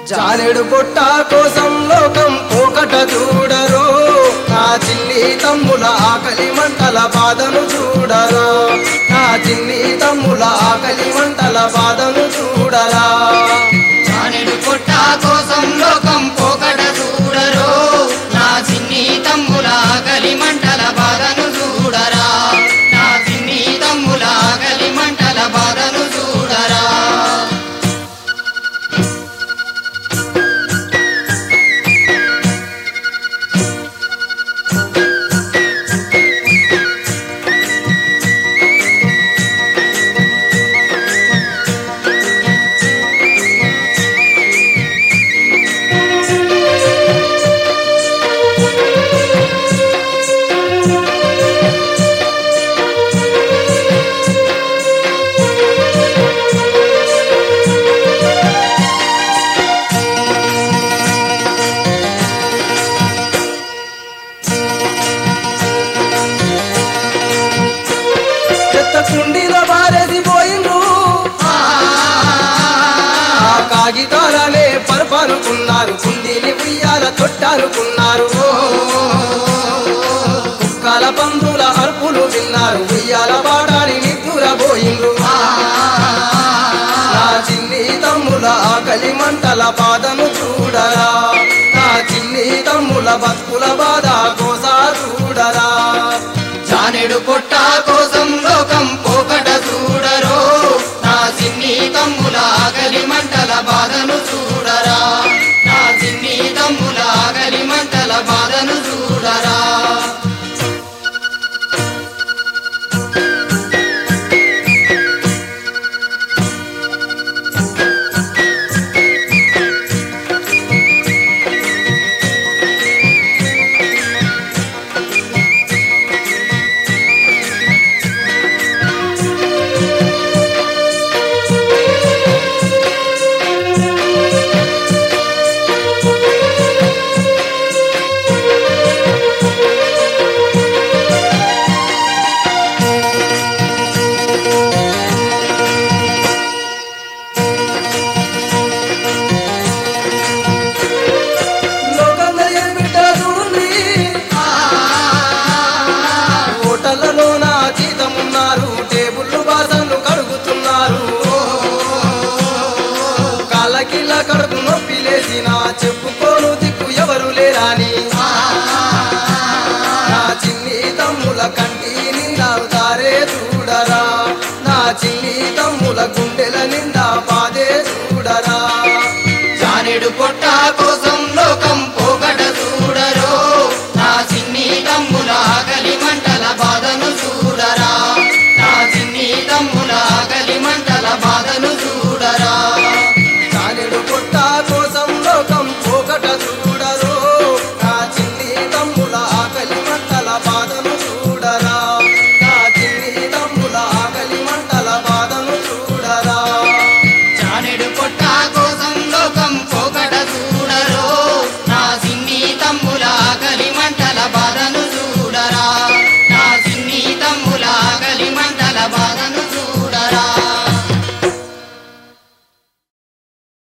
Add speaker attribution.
Speaker 1: జానెడు పొట్ట కోసం లోకం పోకట చూడరు నా చిన్ని తమ్ముల ఆకలి మంటల బాధను చూడరు నా చిన్ని తమ్ముల ఆకలి మంటల బాధను చూడరా
Speaker 2: జానెడు పొట్ట కోసం లోకం పోకట చూడరు నా చిన్ని తమ్ముల ఆకలి మంటల బాధను చూడరా నా చిన్ని తమ్ముల ఆకలి మంటల బాధను చూడరా
Speaker 1: చెత్త కుండీలో బారేది పోయిండ్రు ఆ కాగితాలనే పరపరుకున్నారు కుండీని ఉయ్యాల తొట్టారుకున్నారు కుక్కల పందుల అరుపులు విన్నారు ఉయ్యాల పాడాలి నిద్దురబోయిండ్రు నా చిన్ని తమ్ముల ఆకలి మంటల బాధను చూడరా నా చిన్ని తమ్ముల బతుకుల బాధ కోసా చూడరా
Speaker 2: జానెడు పొట్ట కోసం లోకం పోకట చూడరు నా చిన్ని తమ్ముల ఆకలి మంటల బాధను చూడరా నా చిన్ని తమ్ముల ఆకలి మంటల బాధను చూడరా
Speaker 1: లోకంలో ఏ బిడ్డ చూడండి హోటళ్లలో నా జీతం ఉన్నారు టేబుల్ బాసన్లు కడుగుతున్నారు కాళ్ళకిల్ల కడుపు నొప్పి లేసిన చెప్పుకోను దిక్కు ఎవరు లేరాని నా చిన్ని తమ్ముల కంటి నిండావుతారే చూడరా నా చిన్ని తమ్ముల గుండెల నిండా బాధే చూడరా
Speaker 2: జానెడు పొట్ట కోసం లోకం పోకట చూడరు నా చిన్ని తమ్ముల ఆకలి మంటల బాధను చూడరా నా చిన్ని తమ్ముల ఆకలి మంటల బాధను చూడరా
Speaker 1: చాలెడు పుట్ట కోసం లోకం పోకట చూడరు నా చిన్ని తమ్ముల ఆకలి మంటల బాధను చూడరా నా చిన్ని తమ్ముల ఆకలి మంటల బాధను చూడరా
Speaker 2: జానెడు పొట్ట